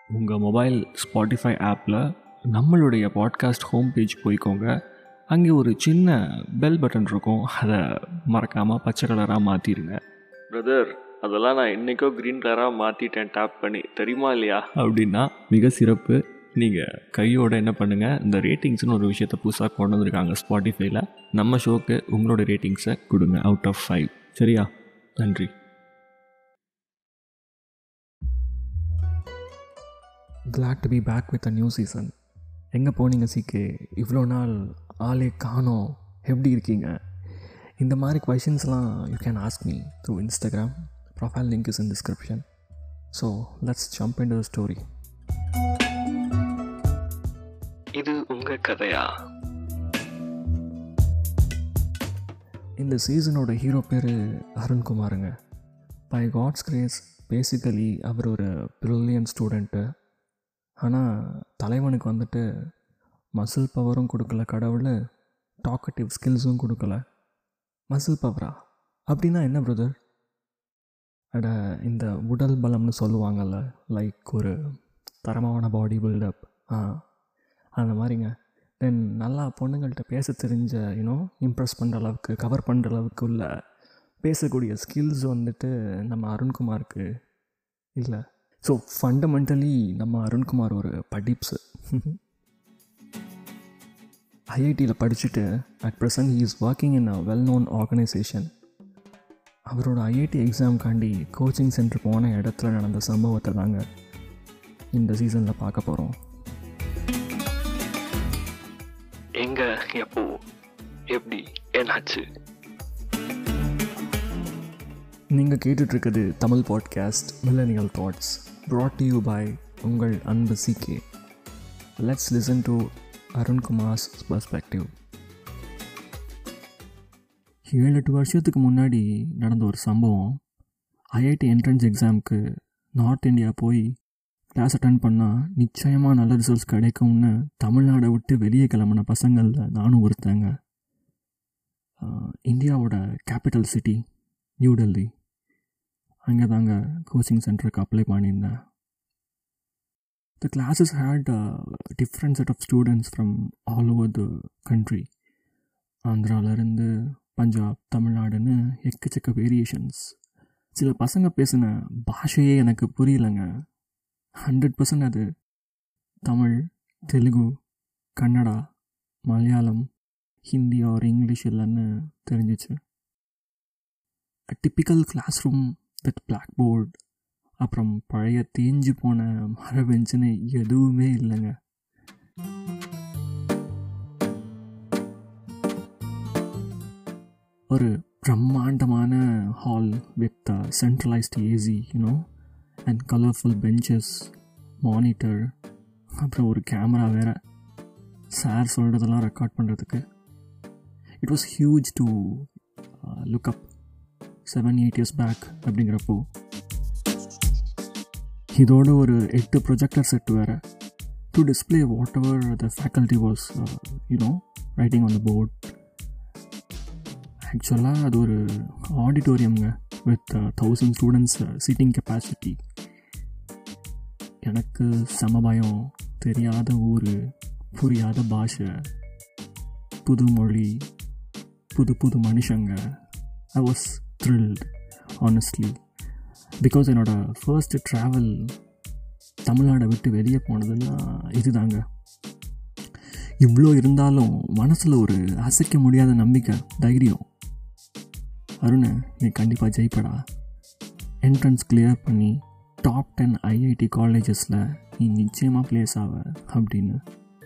உங்கள் mobile Spotify ஆப்பில் நம்மளுடைய பாட்காஸ்ட் ஹோம் பேஜ் போய்க்கோங்க அங்கே ஒரு சின்ன பெல் பட்டன் இருக்கும் அதை மறக்காமல் பச்சை கலராக மாற்றிடுங்க பிரதர் அதெல்லாம் நான் இன்றைக்கோ க்ரீன் கலராக மாற்றிட்டேன் டேப் பண்ணி தெரியுமா இல்லையா அப்படின்னா மிக சிறப்பு நீங்கள் கையோட என்ன பண்ணுங்கள் இந்த ரேட்டிங்ஸ்னு ஒரு விஷயத்தை புதுசாக கொண்டு வந்திருக்காங்க ஸ்பாட்டிஃபைல நம்ம ஷோக்கு உங்களோட ரேட்டிங்ஸை கொடுங்க அவுட் ஆஃப் ஃபைவ் சரியா நன்றி glad to be back with a new season எங்கே போனீங்க சீக்கு இவ்வளோ நாள் ஆளே காணோம் எப்படி இருக்கீங்க இந்த மாதிரி கொஷின்ஸ்லாம் you can ask me through Instagram profile link is in description so let's jump into story இது உங்கள் கதையா இந்த சீசனோட ஹீரோ பேர் அருண்குமாருங்க பை காட்ஸ் கிரேஸ் பேசிக்கலி அவர் ஒரு ப்ரில்லியன் ஸ்டூடெண்ட்டு ஆனால் தலைவனுக்கு வந்துட்டு மசில் பவரும் கொடுக்கல கடவுள் டாக்கட்டிவ் ஸ்கில்ஸும் கொடுக்கல மசில் பவரா அப்படின்னா என்ன பிரதர் அட இந்த உடல் பலம்னு சொல்லுவாங்கல்ல லைக் ஒரு தரமான பாடி பில்டப் ஆ அந்த மாதிரிங்க தென் நல்லா பொண்ணுங்கள்கிட்ட பேச தெரிஞ்ச யூனோ இம்ப்ரெஸ் பண்ணுற அளவுக்கு கவர் பண்ணுற அளவுக்கு உள்ள பேசக்கூடிய ஸ்கில்ஸ் வந்துட்டு நம்ம அருண்குமாருக்கு இல்லை ஸோ ஃபண்டமெண்டலி நம்ம அருண்குமார் ஒரு படிப்ஸு ஐஐடியில் படிச்சுட்டு at present he is working in a well known organisation அவரோட ஐஐடி எக்ஸாம்காண்டி கோச்சிங் சென்டர் போன இடத்துல நடந்த சம்பவத்தை தாங்க இந்த சீசனில் பார்க்க போகிறோம் எங்க எப்போ எப்படி என்னாச்சு நீங்கள் கேட்டுட்ருக்குது Tamil podcast millennial thoughts brought to you by உங்கள் அன்பு CK let's listen to Arunkumar's perspective ஏழு எட்டு வருஷத்துக்கு முன்னாடி நடந்த ஒரு சம்பவம் ஐஐடி என்ட்ரன்ஸ் எக்ஸாமுக்கு நார்த் இந்தியா போய் கிளாஸ் அட்டன் பண்ணால் நிச்சயமாக நல்ல ரிசல்ட்ஸ் கிடைக்கும்னு தமிழ்நாடை விட்டு வெளியே கிளம்பின பசங்களில் நானும் ஒருத்தங்க ஆஹ், இந்தியாவோட கேபிட்டல் சிட்டி நியூ டெல்லி அங்கே தாங்க கோச்சிங் சென்டருக்கு அப்ளை பண்ணியிருந்தேன் the classes had different set of students from all over the country ஆந்திராவிலேருந்து பஞ்சாப் தமிழ்நாடுன்னு எக்கச்சக்க வேரியேஷன்ஸ் சில பசங்க பேசின பாஷையே எனக்கு புரியலைங்க ஹண்ட்ரட் பர்சன்ட் அது தமிழ் தெலுங்கு கன்னடா மலையாளம் ஹிந்தி ஆர் இங்கிலீஷ் இல்லைன்னு தெரிஞ்சிச்சு typical classroom with blackboard அப்புறம் பழைய தேஞ்சு போன மர பெஞ்சுன்னு எதுவுமே இல்லைங்க ஒரு பிரம்மாண்டமான hall with centralised AC you know and colourful benches monitor அப்புறம் ஒரு கேமரா வேற சார் சொல்கிறதெல்லாம் ரெக்கார்ட் பண்ணுறதுக்கு it was huge to look up seven eight years back அப்படிங்கிறப்போ இதோட ஒரு எட்டு ப்ரொஜெக்டர் செட் வேறு to display whatever the faculty was you know writing on the board ஆக்சுவலாக அது ஒரு ஆடிட்டோரியம்ங்க with thousand students seating capacity எனக்கு சம பயம் தெரியாத ஊர் புரியாத பாஷை புது மொழி புது புது மனுஷங்க I was thrilled honestly because என்னோட ஃபர்ஸ்ட் ட்ராவல் தமிழ்நாடை விட்டு வெளியே போனதுன்னா இதுதாங்க இவ்வளோ இருந்தாலும் மனசில் ஒரு அசைக்க முடியாத நம்பிக்கை தைரியம் அருண் நீ கண்டிப்பாக ஜெயிப்படா என்ட்ரன்ஸ் கிளியர் பண்ணி டாப் டென் ஐஐடி காலேஜஸில் நீ நிச்சயமாக ப்ளேஸ் ஆவ அப்படின்னு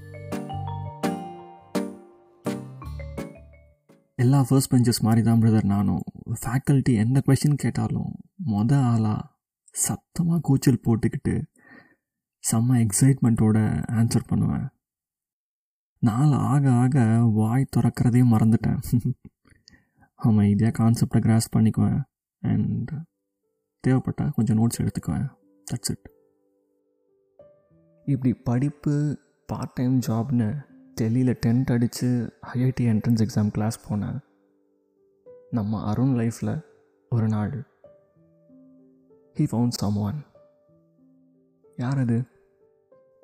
எல்லா ஃபர்ஸ்ட் பெஞ்சஸ் மாதிரி தான் பிரதர் நானும் ஃபேக்கல்ட்டி எந்த கொஷின் கேட்டாலும் மொத ஆளாக சத்தமாக கூச்சல் போட்டுக்கிட்டு செம்ம எக்ஸைட்மெண்ட்டோட ஆன்சர் பண்ணுவேன் நாள் ஆக ஆக வாய் திறக்கிறதே மறந்துட்டேன் அமைதியாக கான்செப்டை கிராஸ் பண்ணிக்குவேன் அண்ட் தேவைப்பட்டால் கொஞ்சம் நோட்ஸ் எடுத்துக்குவேன் தட்ஸ் இட் இப்படி படிப்பு பார்ட் டைம் ஜாப்னு டெல்லியில் டென்ட் அடித்து ஐஐடி என்ட்ரன்ஸ் எக்ஸாம் கிளாஸ் போனேன் நம்ம அருண் லைஃப்பில் ஒரு நாள் ஹீ ஃபவுண்ட் சம் ஒன் யார் அது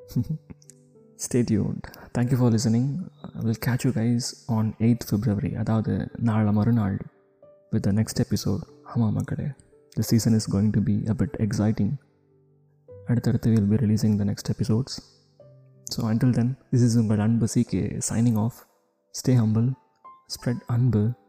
stay tuned thank you for listening will catch you guys on eighth February அதாவது நாளை மறுநாள் வித் த நெக்ஸ்ட் எபிசோட் ஆமாம் மக்களே the season is going to be a bit exciting அடுத்தடுத்து will be releasing the next episodes so until then this is உங்கள் அன்பு CK signing off stay humble spread அன்பு